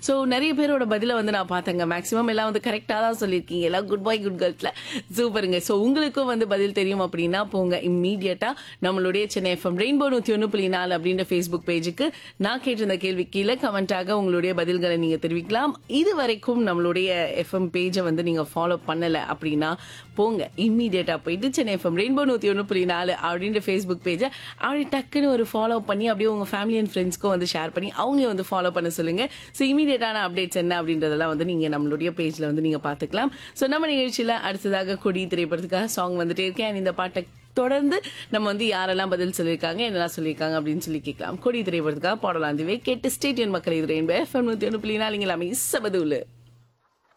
so நிறைய பேரோட பதில வந்து நான் பார்த்தேங்க மேக்ஸிமம் எல்லாம் வந்து கரெக்டாக தான் சொல்லியிருக்கீங்க எல்லாம் குட் பாய் குட் கேர்ள்ஸ்ல சூப்பருங்க ஸோ உங்களுக்கும் வந்து பதில் தெரியும் அப்படின்னா போங்க இம்மீடியட்டா நம்மளுடைய சென்னை எஃப்எம் ரெயின்போ நூற்றி ஒன்று புள்ளி நாலு அப்படின்ற ஃபேஸ்புக் பேஜுக்கு நான் கேட்டிருந்த கேள்வி கீழே கமெண்டாக உங்களுடைய பதில்களை நீங்க தெரிவிக்கலாம் இது வரைக்கும் நம்மளுடைய எஃப்எம் பேஜை வந்து நீங்க ஃபாலோ பண்ணல அப்படின்னா போங்க இம்மீடியட்டா போயிட்டு சென்னை எஃப்எம் ரெயின்போ நூற்றி ஒன்று புள்ளி நாலு அப்படின்ற ஃபேஸ்புக் பேஜை அப்படி டக்குன்னு ஒரு ஃபாலோ பண்ணி அப்படியே உங்க ஃபேமிலி அண்ட் ஃப்ரெண்ட்ஸ்க்கும் வந்து ஷேர் பண்ணி அவங்க வந்து ஃபாலோ பண்ண சொல்லுங்க ஸோ இமீடியட்டான அப்டேட்ஸ் என்ன அப்படின்றதெல்லாம் வந்து நீங்க நம்மளுடைய பேஜ்ல வந்து நீங்க பார்த்துக்கலாம் ஸோ நம்ம நிகழ்ச்சியில அடுத்ததாக கொடி திரைப்படத்துக்காக சாங் வந்துட்டே இருக்கேன் And இந்த பாட்டை தொடர்ந்து நம்ம வந்து யாரெல்லாம் பதில் சொல்லியிருக்காங்க என்னெல்லாம் சொல்லியிருக்காங்க அப்படின்னு சொல்லி கேட்கலாம் கொடி திரைப்படத்துக்காக பாடலாம் அதுவே கேட்டு ஸ்டேடியன் மக்கள் இது ரெயின்போ எஃப்எம் நூற்றி ஒன்று புள்ளி நாலுங்களாமே சபதுல